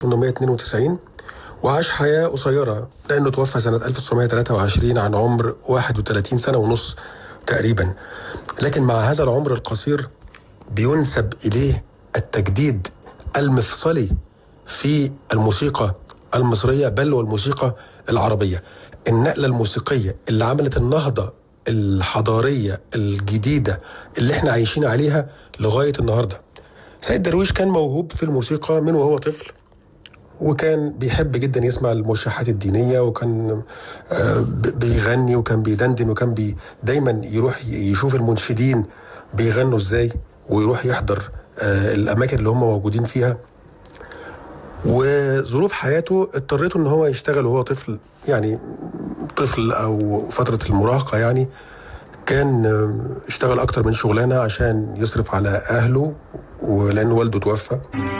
1892 وعاش حياة قصيرة لأنه توفى سنة 1923 عن عمر 31 سنة ونص تقريبا لكن مع هذا العمر القصير بينسب إليه التجديد المفصلي في الموسيقى المصرية بل والموسيقى العربية النقلة الموسيقية اللي عملت النهضة الحضارية الجديدة اللي احنا عايشين عليها لغاية النهاردة سيد درويش كان موهوب في الموسيقى من وهو طفل وكان بيحب جدا يسمع الموشحات الدينية وكان آه، ب- بيغني وكان بيدندن وكان بي دايما يروح يشوف المنشدين بيغنوا ازاي ويروح يحضر آه، الأماكن اللي هم موجودين فيها وظروف حياته اضطرته ان هو يشتغل وهو طفل يعني طفل او فتره المراهقه يعني كان آه، اشتغل اكتر من شغلانه عشان يصرف على اهله ولان والده توفى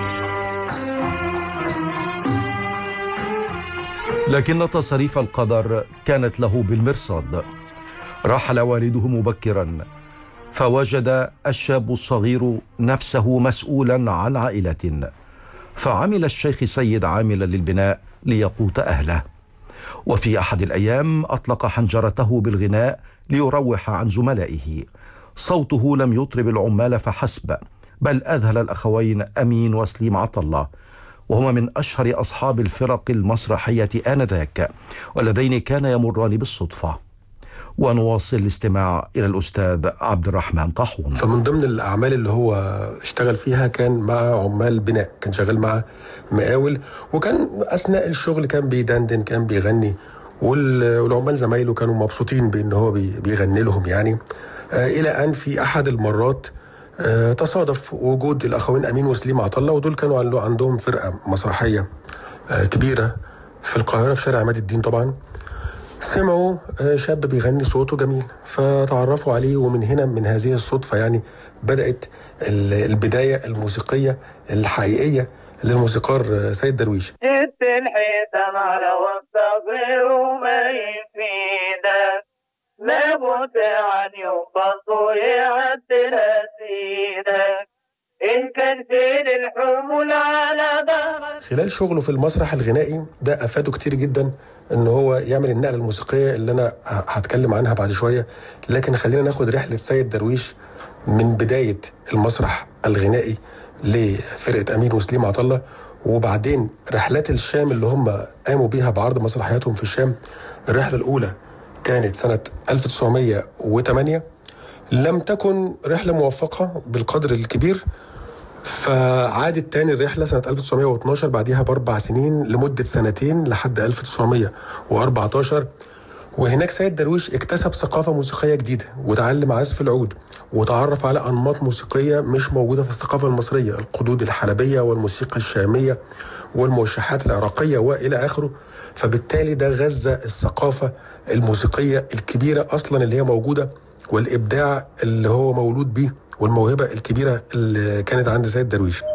لكن تصريف القدر كانت له بالمرصاد رحل والده مبكرا فوجد الشاب الصغير نفسه مسؤولا عن عائله فعمل الشيخ سيد عاملا للبناء ليقوت اهله وفي احد الايام اطلق حنجرته بالغناء ليروح عن زملائه صوته لم يطرب العمال فحسب بل اذهل الاخوين امين وسليم عطله وهما من اشهر اصحاب الفرق المسرحيه انذاك واللذين كان يمران بالصدفه ونواصل الاستماع الى الاستاذ عبد الرحمن طاحون فمن ضمن الاعمال اللي هو اشتغل فيها كان مع عمال بناء كان شغال مع مقاول وكان اثناء الشغل كان بيدندن كان بيغني وال- والعمال زمايله كانوا مبسوطين بان هو بي- بيغني لهم يعني آه الى ان في احد المرات آه تصادف وجود الاخوين امين وسليم عطله ودول كانوا عنده- عندهم فرقه مسرحيه آه كبيره في القاهره في شارع عماد الدين طبعا سمعوا آه، شاب بيغني صوته جميل فتعرفوا عليه ومن هنا من هذه الصدفة يعني بدأت ال- البداية الموسيقية الحقيقية للموسيقار آه، سيد درويش جبت الحيتم على والصغير وما يفيدك لابد عن ينقص ويعدل سيدك إن كان فين الحمول على ظهرك خلال شغله في المسرح الغنائي ده افاده كتير جدا ان هو يعمل النقله الموسيقيه اللي انا ه- هتكلم عنها بعد شويه لكن خلينا ناخد رحله سيد درويش من بدايه المسرح الغنائي لفرقه امين وسليم عطله وبعدين رحلات الشام اللي هم قاموا بيها بعرض مسرحياتهم في الشام الرحله الاولى كانت سنه 1908 لم تكن رحله موفقه بالقدر الكبير فعادت تاني الرحلة سنة 1912 بعديها بأربع سنين لمدة سنتين لحد 1914 وهناك سيد درويش اكتسب ثقافة موسيقية جديدة وتعلم عزف العود وتعرف على أنماط موسيقية مش موجودة في الثقافة المصرية القدود الحلبية والموسيقى الشامية والموشحات العراقية وإلى آخره فبالتالي ده غذى الثقافة الموسيقية الكبيرة أصلا اللي هي موجودة والإبداع اللي هو مولود بيه والموهبة الكبيرة اللي كانت عند سيد درويش